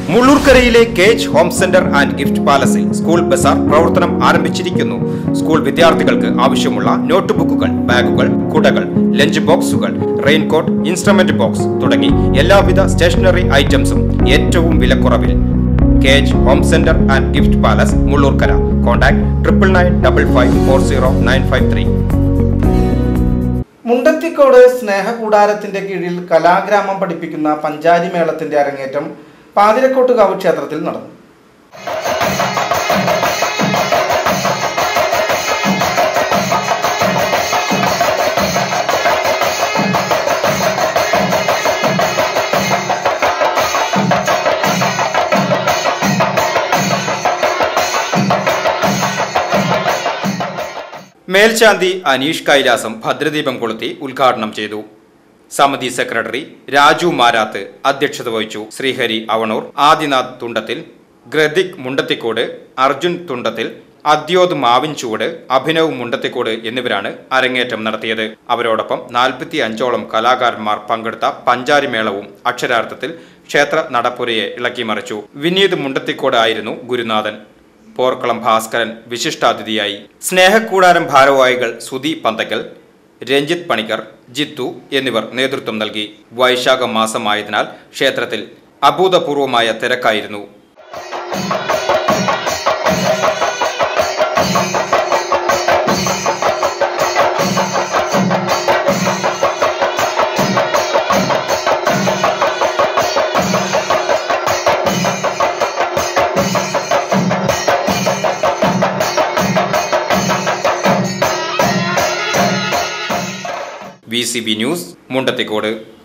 മുള്ളൂർക്കരയിലെ cage home centre and gift പാലസിൽ school ബസാർ പ്രവർത്തനം ആരംഭിച്ചിരിക്കുന്നു സ്കൂൾ വിദ്യാർത്ഥികൾക്ക് ആവശ്യമുള്ള നോട്ട് ബുക്കുകൾ ബാഗുകൾ കുടകൾ ലഞ്ച് ബോക്സുകൾ റെയിൻകോട്ട് ഇൻസ്ട്രുമെന്റ് ബോക്സ് തുടങ്ങി എല്ലാവിധ സ്റ്റേഷനറി ഐറ്റംസും ഏറ്റവും വിലക്കുറവിൽ cage home centre and gift palace Mullurkara contact triple nine double five four zero nine five three Mundathikode സ്നേഹകൂടാരത്തിന്റെ കീഴിൽ കലാഗ്രാമം പഠിപ്പിക്കുന്ന പഞ്ചാരി മേളത്തിന്റെ അരങ്ങേറ്റം പാതിരക്കോട്ടുകാവ് ക്ഷേത്രത്തിൽ നടന്നു മേൽശാന്തി അനീഷ് കൈലാസം ഭദ്രദീപം കൊളുത്തി ഉദ്ഘാടനം ചെയ്തു സമിതി സെക്രട്ടറി രാജു മാരാത്ത് അധ്യക്ഷത വഹിച്ചു ശ്രീഹരി അവണൂർ ആദിനാഥ് തുണ്ടത്തിൽ ഗ്രതിക് മുണ്ടത്തിക്കോട് അർജുൻ തുണ്ടത്തിൽ അദ്യോത് മാവിൻചുവട് അഭിനവ് മുണ്ടത്തിക്കോട് എന്നിവരാണ് അരങ്ങേറ്റം നടത്തിയത് അവരോടൊപ്പം നാൽപ്പത്തി അഞ്ചോളം കലാകാരന്മാർ പങ്കെടുത്ത പഞ്ചാരി മേളവും അക്ഷരാർത്ഥത്തിൽ ക്ഷേത്ര നടപ്പുരയെ ഇളക്കിമറിച്ചു വിനീത് മുണ്ടത്തിക്കോട് ആയിരുന്നു ഗുരുനാഥൻ പോർക്കളം ഭാസ്കരൻ വിശിഷ്ടാതിഥിയായി സ്നേഹക്കൂടാരം ഭാരവാഹികൾ സുധി പന്തക്കൽ രഞ്ജിത്ത് പണിക്കർ ജിത്തു എന്നിവർ നേതൃത്വം നൽകി വൈശാഖ മാസമായതിനാൽ ക്ഷേത്രത്തിൽ അഭൂതപൂർവമായ തിരക്കായിരുന്നു V C B news Mundathikode